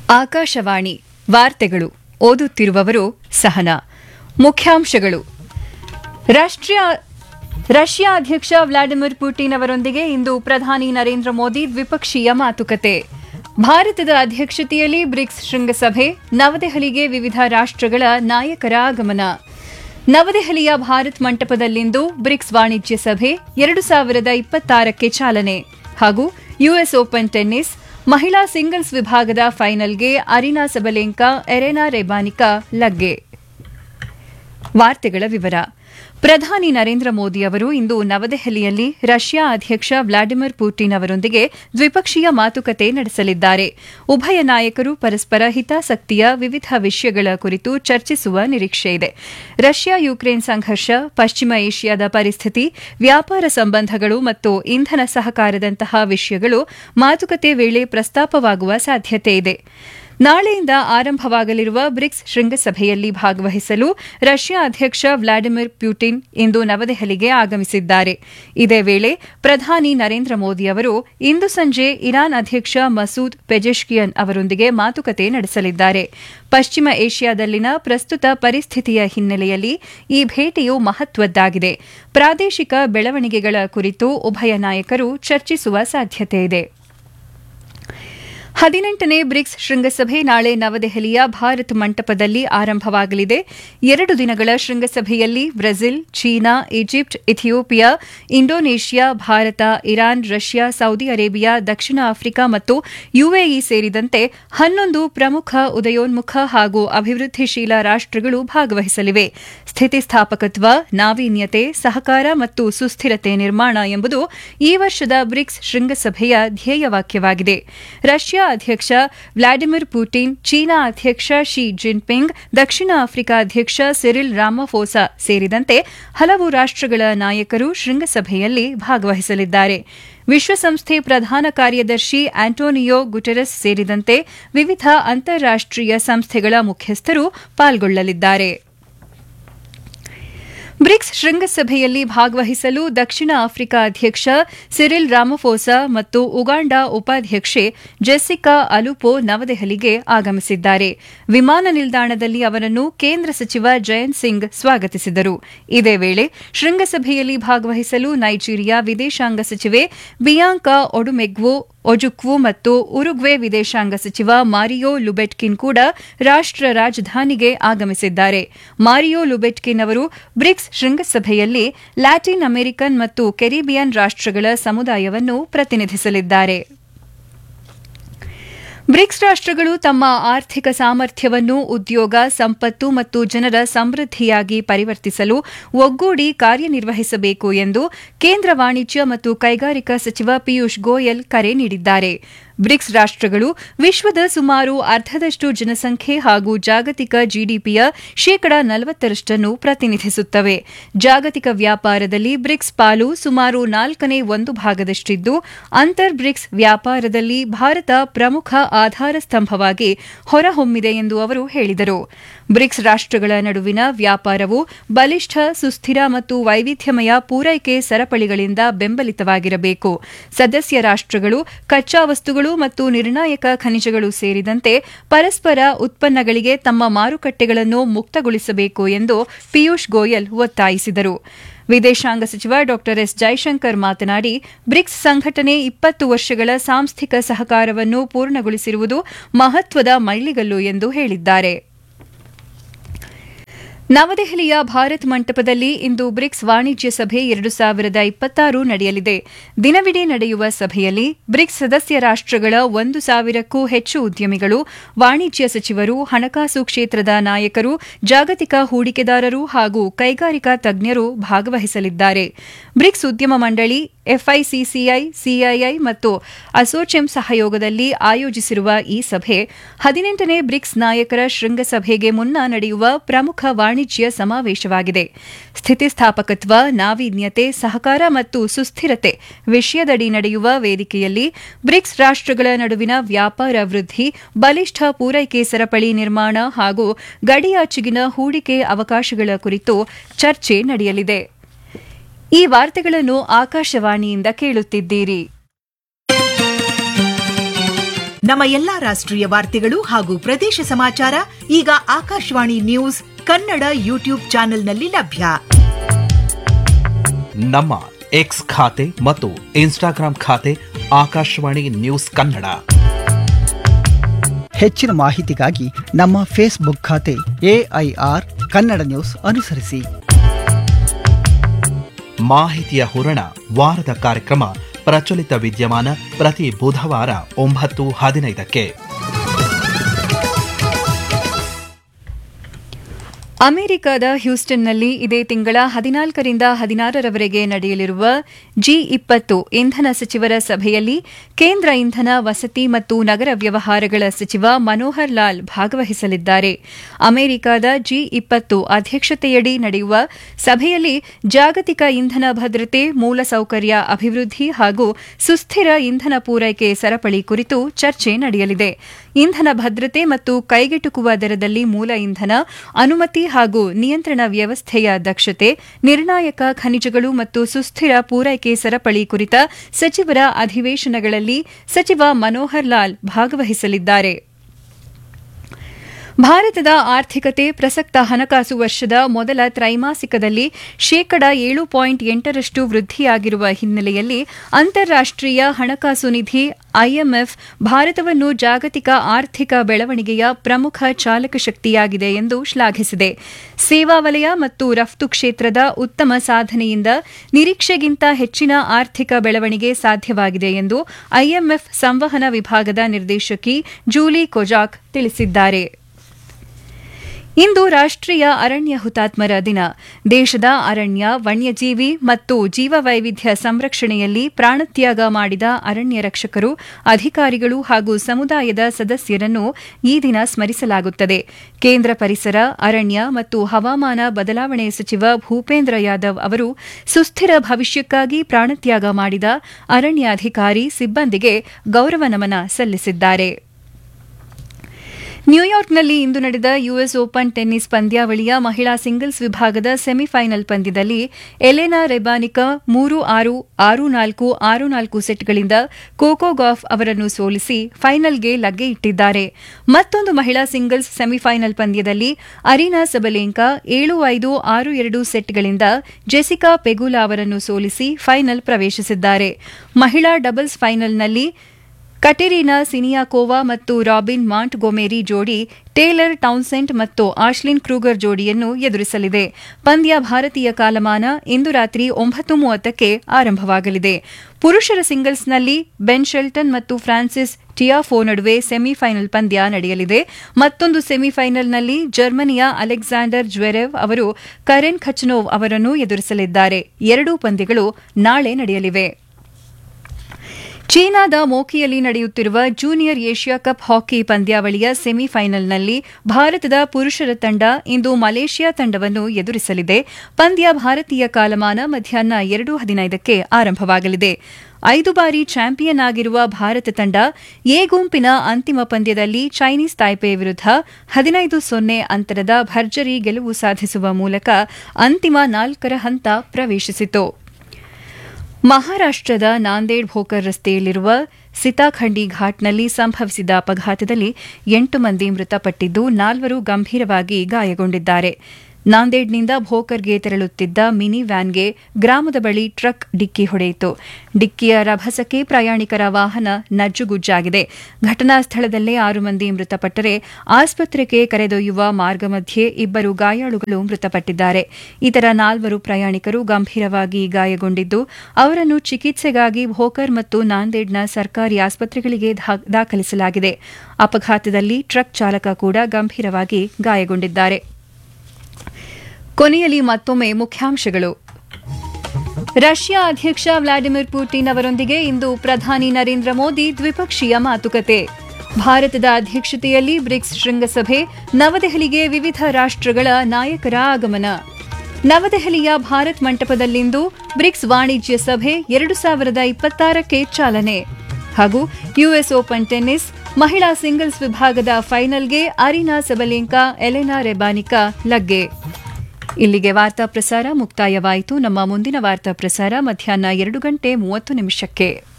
ಆಕಾಶವಾಣಿ ವಾರ್ತೆಗಳು ಓದುತ್ತಿರುವವರು ಸಹನಾ ಮುಖ್ಯಾಂಶಗಳು ರಾಷ್ಟ್ರೀಯ ರಷ್ಯಾ ಅಧ್ಯಕ್ಷ ವ್ಲಾಡಿಮಿರ್ ಪುಟಿನ್ ಅವರೊಂದಿಗೆ ಇಂದು ಪ್ರಧಾನಿ ನರೇಂದ್ರ ಮೋದಿ ದ್ವಿಪಕ್ಷೀಯ ಮಾತುಕತೆ ಭಾರತದ ಅಧ್ಯಕ್ಷತೆಯಲ್ಲಿ ಬ್ರಿಕ್ಸ್ ಶೃಂಗಸಭೆ ನವದೆಹಲಿಗೆ ವಿವಿಧ ರಾಷ್ಟ್ರಗಳ ನಾಯಕರ ಆಗಮನ ನವದೆಹಲಿಯ ಭಾರತ್ ಮಂಟಪದಲ್ಲಿಂದು ಬ್ರಿಕ್ಸ್ ವಾಣಿಜ್ಯ ಸಭೆ ಎರಡು ಸಾವಿರದ ಇಪ್ಪತ್ತಾರಕ್ಕೆ ಚಾಲನೆ ಹಾಗೂ ಯುಎಸ್ ಓಪನ್ ಟೆನ್ನಿಸ್ ಮಹಿಳಾ ಸಿಂಗಲ್ಸ್ ವಿಭಾಗದ ಫೈನಲ್ಗೆ ಅರಿನಾ ಸಬಲೆಂಕಾ ಎರೆನಾ ರೆಬಾನಿಕಾ ಲಗ್ಗೆ ವಾರ್ತೆಗಳ ವಿವರ ಪ್ರಧಾನಿ ನರೇಂದ್ರ ಮೋದಿ ಅವರು ಇಂದು ನವದೆಹಲಿಯಲ್ಲಿ ರಷ್ಯಾ ಅಧ್ಯಕ್ಷ ವ್ಲಾಡಿಮಿರ್ ಪುಟಿನ್ ಅವರೊಂದಿಗೆ ದ್ವಿಪಕ್ಷೀಯ ಮಾತುಕತೆ ನಡೆಸಲಿದ್ದಾರೆ ಉಭಯ ನಾಯಕರು ಪರಸ್ಪರ ಹಿತಾಸಕ್ತಿಯ ವಿವಿಧ ವಿಷಯಗಳ ಕುರಿತು ಚರ್ಚಿಸುವ ನಿರೀಕ್ಷೆಯಿದೆ ರಷ್ಯಾ ಯುಕ್ರೇನ್ ಸಂಘರ್ಷ ಪಶ್ಚಿಮ ಏಷ್ಯಾದ ಪರಿಸ್ಥಿತಿ ವ್ಯಾಪಾರ ಸಂಬಂಧಗಳು ಮತ್ತು ಇಂಧನ ಸಹಕಾರದಂತಹ ವಿಷಯಗಳು ಮಾತುಕತೆ ವೇಳೆ ಪ್ರಸ್ತಾಪವಾಗುವ ಸಾಧ್ಯತೆಯಿದೆ ನಾಳೆಯಿಂದ ಆರಂಭವಾಗಲಿರುವ ಬ್ರಿಕ್ಸ್ ಶೃಂಗಸಭೆಯಲ್ಲಿ ಭಾಗವಹಿಸಲು ರಷ್ಯಾ ಅಧ್ಯಕ್ಷ ವ್ಲಾಡಿಮಿರ್ ಪ್ಯೂಟಿನ್ ಇಂದು ನವದೆಹಲಿಗೆ ಆಗಮಿಸಿದ್ದಾರೆ ಇದೇ ವೇಳೆ ಪ್ರಧಾನಿ ನರೇಂದ್ರ ಮೋದಿ ಅವರು ಇಂದು ಸಂಜೆ ಇರಾನ್ ಅಧ್ಯಕ್ಷ ಮಸೂದ್ ಪೆಜೆಶ್ಕಿಯನ್ ಅವರೊಂದಿಗೆ ಮಾತುಕತೆ ನಡೆಸಲಿದ್ದಾರೆ ಪಶ್ಚಿಮ ಏಷ್ಯಾದಲ್ಲಿನ ಪ್ರಸ್ತುತ ಪರಿಸ್ಥಿತಿಯ ಹಿನ್ನೆಲೆಯಲ್ಲಿ ಈ ಭೇಟಿಯು ಮಹತ್ವದ್ದಾಗಿದೆ ಪ್ರಾದೇಶಿಕ ಬೆಳವಣಿಗೆಗಳ ಕುರಿತು ಉಭಯ ನಾಯಕರು ಚರ್ಚಿಸುವ ಸಾಧ್ಯತೆಯಿದೆ ಹದಿನೆಂಟನೇ ಬ್ರಿಕ್ಸ್ ಶೃಂಗಸಭೆ ನಾಳೆ ನವದೆಹಲಿಯ ಭಾರತ್ ಮಂಟಪದಲ್ಲಿ ಆರಂಭವಾಗಲಿದೆ ಎರಡು ದಿನಗಳ ಶೃಂಗಸಭೆಯಲ್ಲಿ Brazil China Egypt Ethiopia Indonesia Bharat Iran Russia Saudi Arabia ದಕ್ಷಿಣ ಆಫ್ರಿಕಾ ಮತ್ತು ಯುಎಇ ಸೇರಿದಂತೆ ಹನ್ನೊಂದು ಪ್ರಮುಖ ಉದಯೋನ್ಮುಖ ಹಾಗೂ ಅಭಿವೃದ್ಧಿಶೀಲ ರಾಷ್ಟಗಳು ಭಾಗವಹಿಸಲಿವೆ ಸ್ಥಿತಿಸ್ಥಾಪಕತ್ವ ನಾವೀನ್ಯತೆ ಸಹಕಾರ ಮತ್ತು ಸುಸ್ಥಿರತೆ ನಿರ್ಮಾಣ ಎಂಬುದು ಈ ವರ್ಷದ ಬ್ರಿಕ್ಸ್ ಶೃಂಗಸಭೆಯ ಧ್ಯೇಯವಾಕ್ಯವಾಗಿದೆ ರಷ್ಯಾ ಅಧ್ಯಕ್ಷ ವ್ಲಾಡಿಮಿರ್ ಪುಟಿನ್ ಚೀನಾ ಅಧ್ಯಕ್ಷ ಶಿ ಜಿನ್ಪಿಂಗ್ ದಕ್ಷಿಣ ಆಫ್ರಿಕಾ ಅಧ್ಯಕ್ಷ ಸಿರಿಲ್ ರಾಮಫೋಸಾ ಸೇರಿದಂತೆ ಹಲವು ರಾಷ್ಟಗಳ ನಾಯಕರು ಶೃಂಗಸಭೆಯಲ್ಲಿ ಭಾಗವಹಿಸಲಿದ್ದಾರೆ ವಿಶ್ವಸಂಸ್ಥೆ ಪ್ರಧಾನ ಕಾರ್ಯದರ್ಶಿ ಆಂಟೋನಿಯೋ ಗುಟೆರಸ್ ಸೇರಿದಂತೆ ವಿವಿಧ ಅಂತಾರಾಷ್ಟೀಯ ಸಂಸ್ಥೆಗಳ ಮುಖ್ಯಸ್ಥರು ಪಾಲ್ಗೊಳ್ಳಲಿದ್ದಾರೆ ಬ್ರಿಕ್ಸ್ ಶೃಂಗಸಭೆಯಲ್ಲಿ ಭಾಗವಹಿಸಲು ದಕ್ಷಿಣ ಆಫ್ರಿಕಾ ಅಧ್ಯಕ್ಷ ಸಿರಿಲ್ ರಾಮಫೋಸಾ ಮತ್ತು ಉಗಾಂಡ ಉಪಾಧ್ಯಕ್ಷೆ ಜೆಸ್ಸಿಕಾ ಅಲುಪೋ ನವದೆಹಲಿಗೆ ಆಗಮಿಸಿದ್ದಾರೆ ವಿಮಾನ ನಿಲ್ದಾಣದಲ್ಲಿ ಅವರನ್ನು ಕೇಂದ್ರ ಸಚಿವ ಜಯಂತ್ ಸಿಂಗ್ ಸ್ವಾಗತಿಸಿದರು ಇದೇ ವೇಳೆ ಶೃಂಗಸಭೆಯಲ್ಲಿ ಭಾಗವಹಿಸಲು ನೈಜೀರಿಯಾ ವಿದೇಶಾಂಗ ಸಚಿವೆ ಬಿಯಾಂಕಾ ಒಡುಮೆಗ್ವೋ ಒಜುಕ್ವು ಮತ್ತು ಉರುಗ್ವೆ ವಿದೇಶಾಂಗ ಸಚಿವ ಮಾರಿಯೋ ಲುಬೆಟ್ಕಿನ್ ಕೂಡ ರಾಷ್ಟ್ರ ರಾಜಧಾನಿಗೆ ಆಗಮಿಸಿದ್ದಾರೆ ಮಾರಿಯೋ ಲುಬೆಟ್ಕಿನ್ ಅವರು ಬ್ರಿಕ್ಸ್ ಶೃಂಗಸಭೆಯಲ್ಲಿ ಲ್ಯಾಟಿನ್ ಅಮೆರಿಕನ್ ಮತ್ತು ಕೆರಿಬಿಯನ್ ರಾಷ್ಟಗಳ ಸಮುದಾಯವನ್ನು ಪ್ರತಿನಿಧಿಸಲಿದ್ದಾರೆ ಬ್ರಿಕ್ಸ್ ರಾಷ್ಟಗಳು ತಮ್ಮ ಆರ್ಥಿಕ ಸಾಮರ್ಥ್ಯವನ್ನು ಉದ್ಯೋಗ ಸಂಪತ್ತು ಮತ್ತು ಜನರ ಸಮೃದ್ಧಿಯಾಗಿ ಪರಿವರ್ತಿಸಲು ಒಗ್ಗೂಡಿ ಕಾರ್ಯನಿರ್ವಹಿಸಬೇಕು ಎಂದು ಕೇಂದ್ರ ವಾಣಿಜ್ಯ ಮತ್ತು ಕೈಗಾರಿಕಾ ಸಚಿವ ಪಿಯೂಷ್ ಗೋಯಲ್ ಕರೆ ನೀಡಿದ್ದಾರೆ ಬ್ರಿಕ್ಸ್ ರಾಷ್ಟಗಳು ವಿಶ್ವದ ಸುಮಾರು ಅರ್ಧದಷ್ಟು ಜನಸಂಖ್ಯೆ ಹಾಗೂ ಜಾಗತಿಕ ಜಿಡಿಪಿಯ ಶೇಕಡಾ ನಲವತ್ತರಷ್ಟನ್ನು ಪ್ರತಿನಿಧಿಸುತ್ತವೆ ಜಾಗತಿಕ ವ್ಯಾಪಾರದಲ್ಲಿ ಬ್ರಿಕ್ಸ್ ಪಾಲು ಸುಮಾರು ನಾಲ್ಕನೇ ಒಂದು ಭಾಗದಷ್ಟಿದ್ದು ಅಂತರ್ ಬ್ರಿಕ್ಸ್ ವ್ಯಾಪಾರದಲ್ಲಿ ಭಾರತ ಪ್ರಮುಖ ಆಧಾರ ಸ್ತಂಭವಾಗಿ ಹೊರಹೊಮ್ಮಿದೆ ಎಂದು ಅವರು ಹೇಳಿದರು ಬ್ರಿಕ್ಸ್ ರಾಷ್ಟಗಳ ನಡುವಿನ ವ್ಯಾಪಾರವು ಬಲಿಷ್ಠ ಸುಸ್ಥಿರ ಮತ್ತು ವೈವಿಧ್ಯಮಯ ಪೂರೈಕೆ ಸರಪಳಿಗಳಿಂದ ಬೆಂಬಲಿತವಾಗಿರಬೇಕು ಸದಸ್ಯ ರಾಷ್ಟಗಳು ಕಚ್ಚಾ ವಸ್ತುಗಳು ಮತ್ತು ನಿರ್ಣಾಯಕ ಖನಿಜಗಳು ಸೇರಿದಂತೆ ಪರಸ್ಪರ ಉತ್ಪನ್ನಗಳಿಗೆ ತಮ್ಮ ಮಾರುಕಟ್ಟೆಗಳನ್ನು ಮುಕ್ತಗೊಳಿಸಬೇಕು ಎಂದು ಪಿಯೂಷ್ ಗೋಯಲ್ ಒತ್ತಾಯಿಸಿದರು ವಿದೇಶಾಂಗ ಸಚಿವ ಡಾ ಎಸ್ ಜೈಶಂಕರ್ ಮಾತನಾಡಿ ಬ್ರಿಕ್ಸ್ ಸಂಘಟನೆ ಇಪ್ಪತ್ತು ವರ್ಷಗಳ ಸಾಂಸ್ಥಿಕ ಸಹಕಾರವನ್ನು ಪೂರ್ಣಗೊಳಿಸಿರುವುದು ಮಹತ್ವದ ಮೈಲಿಗಲ್ಲು ಎಂದು ಹೇಳಿದ್ದಾರೆ ನವದೆಹಲಿಯ ಭಾರತ್ ಮಂಟಪದಲ್ಲಿ ಇಂದು ಬ್ರಿಕ್ಸ್ ವಾಣಿಜ್ಯ ಸಭೆ ಎರಡು ಸಾವಿರದ ಇಪ್ಪತ್ತಾರು ನಡೆಯಲಿದೆ ದಿನವಿಡೀ ನಡೆಯುವ ಸಭೆಯಲ್ಲಿ ಬ್ರಿಕ್ಸ್ ಸದಸ್ಯ ರಾಷ್ಟಗಳ ಒಂದು ಸಾವಿರಕ್ಕೂ ಹೆಚ್ಚು ಉದ್ಯಮಿಗಳು ವಾಣಿಜ್ಯ ಸಚಿವರು ಹಣಕಾಸು ಕ್ಷೇತ್ರದ ನಾಯಕರು ಜಾಗತಿಕ ಹೂಡಿಕೆದಾರರು ಹಾಗೂ ಕೈಗಾರಿಕಾ ತಜ್ಞರು ಭಾಗವಹಿಸಲಿದ್ದಾರೆ ಬ್ರಿಕ್ಸ್ ಉದ್ಯಮ ಮಂಡಳಿ ಎಫ್ಐಸಿಸಿಐ ಸಿಐಐ ಮತ್ತು ಅಸೋಚೆಮ್ ಸಹಯೋಗದಲ್ಲಿ ಆಯೋಜಿಸಿರುವ ಈ ಸಭೆ ಹದಿನೆಂಟನೇ ಬ್ರಿಕ್ಸ್ ನಾಯಕರ ಶೃಂಗಸಭೆಗೆ ಮುನ್ನ ನಡೆಯುವ ಪ್ರಮುಖ ವಾಣಿಜ್ಯ ಸಮಾವೇಶವಾಗಿದೆ ಸ್ಥಿತಿಸ್ಥಾಪಕತ್ವ ನಾವೀನ್ಯತೆ ಸಹಕಾರ ಮತ್ತು ಸುಸ್ಥಿರತೆ ವಿಷಯದಡಿ ನಡೆಯುವ ವೇದಿಕೆಯಲ್ಲಿ ಬ್ರಿಕ್ಸ್ ರಾಷ್ಟಗಳ ನಡುವಿನ ವ್ಯಾಪಾರ ವೃದ್ಧಿ ಬಲಿಷ್ಠ ಪೂರೈಕೆ ಸರಪಳಿ ನಿರ್ಮಾಣ ಹಾಗೂ ಗಡಿಯಾಚೆಗಿನ ಹೂಡಿಕೆ ಅವಕಾಶಗಳ ಕುರಿತು ಚರ್ಚೆ ನಡೆಯಲಿದೆ ಈ ವಾರ್ತೆಗಳನ್ನು ಆಕಾಶವಾಣಿಯಿಂದ ಕೇಳುತ್ತಿದ್ದೀರಿ ನಮ್ಮ ಎಲ್ಲಾ ರಾಷ್ಟ್ರೀಯ ವಾರ್ತೆಗಳು ಹಾಗೂ ಪ್ರದೇಶ ಸಮಾಚಾರ ಈಗ ಆಕಾಶವಾಣಿ ನ್ಯೂಸ್ ಕನ್ನಡ ಯೂಟ್ಯೂಬ್ ಚಾನೆಲ್ನಲ್ಲಿ ಲಭ್ಯ ನಮ್ಮ ಎಕ್ಸ್ ಖಾತೆ ಮತ್ತು ಇನ್ಸ್ಟಾಗ್ರಾಂ ಖಾತೆ ಆಕಾಶವಾಣಿ ನ್ಯೂಸ್ ಕನ್ನಡ ಹೆಚ್ಚಿನ ಮಾಹಿತಿಗಾಗಿ ನಮ್ಮ ಫೇಸ್ಬುಕ್ ಖಾತೆ ಎಐಆರ್ ಕನ್ನಡ ನ್ಯೂಸ್ ಅನುಸರಿಸಿ ಮಾಹಿತಿಯ ಹೂರಣ ವಾರದ ಕಾರ್ಯಕ್ರಮ ಪ್ರಚಲಿತ ವಿದ್ಯಮಾನ ಪ್ರತಿ ಬುಧವಾರ ಒಂಬತ್ತು ಹದಿನೈದಕ್ಕೆ ಅಮೆರಿಕದ ಹ್ಯೂಸ್ಟನ್ನಲ್ಲಿ ಇದೇ ತಿಂಗಳ ಹದಿನಾಲ್ಕರಿಂದ ಹದಿನಾರರವರೆಗೆ ನಡೆಯಲಿರುವ ಜಿ ಇಪ್ಪತ್ತು ಇಂಧನ ಸಚಿವರ ಸಭೆಯಲ್ಲಿ ಕೇಂದ್ರ ಇಂಧನ ವಸತಿ ಮತ್ತು ನಗರ ವ್ಯವಹಾರಗಳ ಸಚಿವ ಮನೋಹರ್ ಲಾಲ್ ಭಾಗವಹಿಸಲಿದ್ದಾರೆ ಅಮೆರಿಕದ ಜಿ ಇಪ್ಪತ್ತು ಅಧ್ಯಕ್ಷತೆಯಡಿ ನಡೆಯುವ ಸಭೆಯಲ್ಲಿ ಜಾಗತಿಕ ಇಂಧನ ಭದ್ರತೆ ಮೂಲಸೌಕರ್ಯ ಅಭಿವೃದ್ಧಿ ಹಾಗೂ ಸುಸ್ಥಿರ ಇಂಧನ ಪೂರೈಕೆ ಸರಪಳಿ ಕುರಿತು ಚರ್ಚೆ ನಡೆಯಲಿದೆ ಇಂಧನ ಭದ್ರತೆ ಮತ್ತು ಕೈಗೆಟುಕುವ ದರದಲ್ಲಿ ಮೂಲ ಇಂಧನ ಅನುಮತಿ ಹಾಗೂ ನಿಯಂತ್ರಣ ವ್ಯವಸ್ಥೆಯ ದಕ್ಷತೆ ನಿರ್ಣಾಯಕ ಖನಿಜಗಳು ಮತ್ತು ಸುಸ್ಥಿರ ಪೂರೈಕೆ ಸರಪಳಿ ಕುರಿತ ಸಚಿವರ ಅಧಿವೇಶನಗಳಲ್ಲಿ ಸಚಿವ ಮನೋಹರ್ ಲಾಲ್ ಭಾಗವಹಿಸಲಿದ್ದಾರೆ ಭಾರತದ ಆರ್ಥಿಕತೆ ಪ್ರಸಕ್ತ ಹಣಕಾಸು ವರ್ಷದ ಮೊದಲ ತ್ರೈಮಾಸಿಕದಲ್ಲಿ ಶೇಕಡ ಏಳು ಪಾಯಿಂಟ್ ಎಂಟರಷ್ಟು ವೃದ್ಧಿಯಾಗಿರುವ ಹಿನ್ನೆಲೆಯಲ್ಲಿ ಅಂತಾರಾಷ್ಟೀಯ ಹಣಕಾಸು ನಿಧಿ ಐಎಂಎಫ್ ಭಾರತವನ್ನು ಜಾಗತಿಕ ಆರ್ಥಿಕ ಬೆಳವಣಿಗೆಯ ಪ್ರಮುಖ ಚಾಲಕ ಶಕ್ತಿಯಾಗಿದೆ ಎಂದು ಶ್ಲಾಘಿಸಿದೆ ಸೇವಾ ವಲಯ ಮತ್ತು ರಫ್ತು ಕ್ಷೇತ್ರದ ಉತ್ತಮ ಸಾಧನೆಯಿಂದ ನಿರೀಕ್ಷೆಗಿಂತ ಹೆಚ್ಚಿನ ಆರ್ಥಿಕ ಬೆಳವಣಿಗೆ ಸಾಧ್ಯವಾಗಿದೆ ಎಂದು ಐಎಂಎಫ್ ಸಂವಹನ ವಿಭಾಗದ ನಿರ್ದೇಶಕಿ ಜೂಲಿ ಕೊಜಾಕ್ ತಿಳಿಸಿದ್ದಾರೆ ಇಂದು ರಾಷ್ಟ್ರೀಯ ಅರಣ್ಯ ಹುತಾತ್ಮರ ದಿನ ದೇಶದ ಅರಣ್ಯ ವನ್ಯಜೀವಿ ಮತ್ತು ಜೀವವೈವಿಧ್ಯ ಸಂರಕ್ಷಣೆಯಲ್ಲಿ ಪ್ರಾಣತ್ಯಾಗ ಮಾಡಿದ ಅರಣ್ಯ ರಕ್ಷಕರು ಅಧಿಕಾರಿಗಳು ಹಾಗೂ ಸಮುದಾಯದ ಸದಸ್ಯರನ್ನು ಈ ದಿನ ಸ್ಮರಿಸಲಾಗುತ್ತದೆ ಕೇಂದ್ರ ಪರಿಸರ ಅರಣ್ಯ ಮತ್ತು ಹವಾಮಾನ ಬದಲಾವಣೆ ಸಚಿವ ಭೂಪೇಂದ್ರ ಯಾದವ್ ಅವರು ಸುಸ್ಥಿರ ಭವಿಷ್ಯಕ್ಕಾಗಿ ಪ್ರಾಣತ್ಯಾಗ ಮಾಡಿದ ಅರಣ್ಯ ಅಧಿಕಾರಿ ಸಿಬ್ಬಂದಿಗೆ ಗೌರವ ನಮನ ಸಲ್ಲಿಸಿದ್ದಾರೆ ನ್ಯೂಯಾರ್ಕ್ನಲ್ಲಿ ಇಂದು ನಡೆದ ಯುಎಸ್ ಓಪನ್ ಟೆನ್ನಿಸ್ ಪಂದ್ಯಾವಳಿಯ ಮಹಿಳಾ ಸಿಂಗಲ್ಸ್ ವಿಭಾಗದ ಸೆಮಿಫೈನಲ್ ಪಂದ್ಯದಲ್ಲಿ ಎಲೆನಾ ರೆಬಾನಿಕಾ ಮೂರು ಆರು ಆರು ನಾಲ್ಕು ಆರು ನಾಲ್ಕು ಸೆಟ್ಗಳಿಂದ ಕೋಕೋ ಗಾಫ್ ಅವರನ್ನು ಸೋಲಿಸಿ ಫೈನಲ್ಗೆ ಲಗ್ಗೆ ಇಟ್ಟಿದ್ದಾರೆ ಮತ್ತೊಂದು ಮಹಿಳಾ ಸಿಂಗಲ್ಸ್ ಸೆಮಿಫೈನಲ್ ಪಂದ್ಯದಲ್ಲಿ ಅರೀನಾ ಸಬಲೇಂಕಾ ಏಳು ಐದು ಆರು ಎರಡು ಸೆಟ್ಗಳಿಂದ ಜೆಸಿಕಾ ಪೆಗುಲಾ ಅವರನ್ನು ಸೋಲಿಸಿ ಫೈನಲ್ ಪ್ರವೇಶಿಸಿದ್ದಾರೆ ಮಹಿಳಾ ಡಬಲ್ಸ್ ಫೈನಲ್ನಲ್ಲಿ ಕಟೆರಿನಾ ಸಿನಿಯಾಕೋವಾ ಮತ್ತು ರಾಬಿನ್ ಮಾಂಟ್ ಗೊಮೇರಿ ಜೋಡಿ ಟೇಲರ್ ಟೌನ್ಸೆಂಟ್ ಮತ್ತು ಆಶ್ಲಿನ್ ಕ್ರೂಗರ್ ಜೋಡಿಯನ್ನು ಎದುರಿಸಲಿದೆ ಪಂದ್ಯ ಭಾರತೀಯ ಕಾಲಮಾನ ಇಂದು ರಾತ್ರಿ ಒಂಬತ್ತು ಮೂವತ್ತಕ್ಕೆ ಆರಂಭವಾಗಲಿದೆ ಪುರುಷರ ಸಿಂಗಲ್ಸ್ನಲ್ಲಿ ಬೆನ್ ಶೆಲ್ಟನ್ ಮತ್ತು ಫ್ರಾನ್ಸಿಸ್ ಟಿಯಾಫೋ ನಡುವೆ ಸೆಮಿಫೈನಲ್ ಪಂದ್ಯ ನಡೆಯಲಿದೆ ಮತ್ತೊಂದು ಸೆಮಿಫೈನಲ್ನಲ್ಲಿ ಜರ್ಮನಿಯ ಅಲೆಕ್ಸಾಂಡರ್ ಜ್ವೆರೆವ್ ಅವರು ಕರೆನ್ ಖಚ್ನೋವ್ ಅವರನ್ನು ಎದುರಿಸಲಿದ್ದಾರೆ ಎರಡೂ ಪಂದ್ಯಗಳು ನಾಳೆ ನಡೆಯಲಿವೆ ಚೀನಾದ ಮೋಕಿಯಲ್ಲಿ ನಡೆಯುತ್ತಿರುವ ಜೂನಿಯರ್ ಏಷ್ಯಾ ಕಪ್ ಹಾಕಿ ಪಂದ್ಯಾವಳಿಯ ಸೆಮಿಫೈನಲ್ನಲ್ಲಿ ಭಾರತದ ಪುರುಷರ ತಂಡ ಇಂದು ಮಲೇಷ್ಯಾ ತಂಡವನ್ನು ಎದುರಿಸಲಿದೆ ಪಂದ್ಯ ಭಾರತೀಯ ಕಾಲಮಾನ ಮಧ್ಯಾಹ್ನ ಎರಡು ಹದಿನೈದಕ್ಕೆ ಆರಂಭವಾಗಲಿದೆ ಐದು ಬಾರಿ ಚಾಂಪಿಯನ್ ಆಗಿರುವ ಭಾರತ ತಂಡ ಎ ಗುಂಪಿನ ಅಂತಿಮ ಪಂದ್ಯದಲ್ಲಿ ಚೈನೀಸ್ ತಾಯ್ಪೆ ವಿರುದ್ಧ ಹದಿನೈದು ಸೊನ್ನೆ ಅಂತರದ ಭರ್ಜರಿ ಗೆಲುವು ಸಾಧಿಸುವ ಮೂಲಕ ಅಂತಿಮ ನಾಲ್ಕರ ಹಂತ ಪ್ರವೇಶಿಸಿತು ಮಹಾರಾಷ್ಟದ ನಾಂದೇಡ್ ಭೋಕರ್ ರಸ್ತೆಯಲ್ಲಿರುವ ಸಿತಾಖಂಡಿ ಘಾಟ್ನಲ್ಲಿ ಸಂಭವಿಸಿದ ಅಪಘಾತದಲ್ಲಿ ಎಂಟು ಮಂದಿ ಮೃತಪಟ್ಟಿದ್ದು ನಾಲ್ವರು ಗಂಭೀರವಾಗಿ ಗಾಯಗೊಂಡಿದ್ದಾರೆ ನಾಂದೇಡ್ನಿಂದ ಭೋಕರ್ಗೆ ತೆರಳುತ್ತಿದ್ದ ಮಿನಿ ವ್ಯಾನ್ಗೆ ಗ್ರಾಮದ ಬಳಿ ಟ್ರಕ್ ಡಿಕ್ಕಿ ಹೊಡೆಯಿತು ಡಿಕ್ಕಿಯ ರಭಸಕ್ಕೆ ಪ್ರಯಾಣಿಕರ ವಾಹನ ನಜ್ಜುಗುಜ್ಜಾಗಿದೆ ಘಟನಾ ಸ್ಥಳದಲ್ಲೇ ಆರು ಮಂದಿ ಮೃತಪಟ್ಟರೆ ಆಸ್ಪತ್ರೆಗೆ ಕರೆದೊಯ್ಯುವ ಮಾರ್ಗ ಮಧ್ಯೆ ಇಬ್ಬರು ಗಾಯಾಳುಗಳು ಮೃತಪಟ್ಟಿದ್ದಾರೆ ಇತರ ನಾಲ್ವರು ಪ್ರಯಾಣಿಕರು ಗಂಭೀರವಾಗಿ ಗಾಯಗೊಂಡಿದ್ದು ಅವರನ್ನು ಚಿಕಿತ್ಸೆಗಾಗಿ ಭೋಕರ್ ಮತ್ತು ನಾಂದೇಡ್ನ ಸರ್ಕಾರಿ ಆಸ್ಪತ್ರೆಗಳಿಗೆ ದಾಖಲಿಸಲಾಗಿದೆ ಅಪಘಾತದಲ್ಲಿ ಟ್ರಕ್ ಚಾಲಕ ಕೂಡ ಗಂಭೀರವಾಗಿ ಗಾಯಗೊಂಡಿದ್ದಾರೆ ಕೊನೆಯಲ್ಲಿ ಮತ್ತೊಮ್ಮೆ ಮುಖ್ಯಾಂಶಗಳು ರಷ್ಯಾ ಅಧ್ಯಕ್ಷ ವ್ಲಾಡಿಮಿರ್ ಪುಟಿನ್ ಅವರೊಂದಿಗೆ ಇಂದು ಪ್ರಧಾನಿ ನರೇಂದ್ರ ಮೋದಿ ದ್ವಿಪಕ್ಷೀಯ ಮಾತುಕತೆ ಭಾರತದ ಅಧ್ಯಕ್ಷತೆಯಲ್ಲಿ ಬ್ರಿಕ್ಸ್ ಶೃಂಗಸಭೆ ನವದೆಹಲಿಗೆ ವಿವಿಧ ರಾಷ್ಟ್ರಗಳ ನಾಯಕರ ಆಗಮನ ನವದೆಹಲಿಯ ಭಾರತ್ ಮಂಟಪದಲ್ಲಿಂದು ಬ್ರಿಕ್ಸ್ ವಾಣಿಜ್ಯ ಸಭೆ ಎರಡು ಸಾವಿರದ ಇಪ್ಪತ್ತಾರಕ್ಕೆ ಚಾಲನೆ ಹಾಗೂ ಯುಎಸ್ ಓಪನ್ ಟೆನ್ನಿಸ್ ಮಹಿಳಾ ಸಿಂಗಲ್ಸ್ ವಿಭಾಗದ ಫೈನಲ್ಗೆ ಅರಿನಾ ಸಬಲೆಂಕಾ ಎಲೆನಾ ರೆಬಾನಿಕಾ ಲಗ್ಗೆ ಇಲ್ಲಿಗೆ ವಾರ್ತಾ ಪ್ರಸಾರ ಮುಕ್ತಾಯವಾಯಿತು ನಮ್ಮ ಮುಂದಿನ ವಾರ್ತಾ ಪ್ರಸಾರ ಮಧ್ಯಾಹ್ನ ಎರಡು ಗಂಟೆ ಮೂವತ್ತು ನಿಮಿಷಕ್ಕೆ